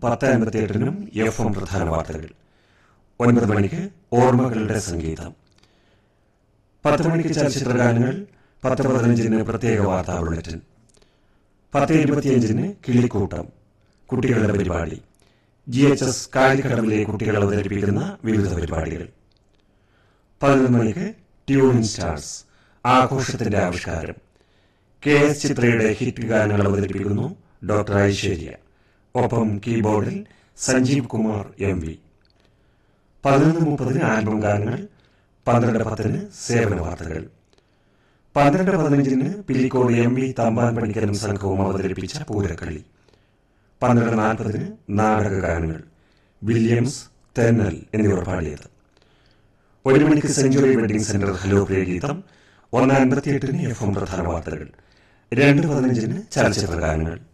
പത്ത് അൻപത്തി എട്ടിനും F M പ്രധാന വാർത്തകൾ ഒൻപത് മണിക്ക് ഓർമ്മകളുടെ സംഗീതം പത്ത് മണിക്ക് ചലച്ചിത്ര ഗാനങ്ങൾ പത്ത് പതിനഞ്ചിന് പ്രത്യേക വാർത്താ ബുള്ളറ്റിൻ പത്ത് ഇരുപത്തിയഞ്ചിന് കിളിക്കൂട്ടം കുട്ടികളുടെ പരിപാടി ജി എച്ച് എസ് കാലിക്കടവിലെ കുട്ടികൾ അവതരിപ്പിക്കുന്ന വിവിധ പരിപാടികൾ പതിനൊന്ന് മണിക്ക് ട്യൂണിംഗ് സ്റ്റാർസ് ആഘോഷത്തിന്റെ ആവിഷ്കാരം കെ എസ് ചിത്രയുടെ ഹിറ്റ് ഗാനങ്ങൾ അവതരിപ്പിക്കുന്നു ഡോക്ടർ ഐശ്വര്യ ഒപ്പം കീബോർഡിൽ സഞ്ജീവ് കുമാർ എം വി പതിനൊന്ന് മുപ്പതിന് ആൽബം ഗാനങ്ങൾ പന്ത്രണ്ട് പത്തിന് സേവന വാർത്തകൾ പന്ത്രണ്ട് പതിനഞ്ചിന് പിലിക്കോട് എം വി തമ്പാൻ പണിക്കരും സംഘവും അവതരിപ്പിച്ച പൂരക്കളി പന്ത്രണ്ട് നാൽപ്പതിന് നാടക ഗാനങ്ങൾ വില്യംസ് തെന്നൽ എന്നിവർ പാടിയത് ഒരു മണിക്ക് സെഞ്ചുറി വെഡിംഗ് സെന്റർ ഹലോ പ്രിയഗീതം ഒന്ന് അൻപത്തിയെട്ടിന് എഫ് എം പ്രധാന വാർത്തകൾ രണ്ട് പതിനഞ്ചിന് ചലച്ചിത്ര ഗാനങ്ങൾ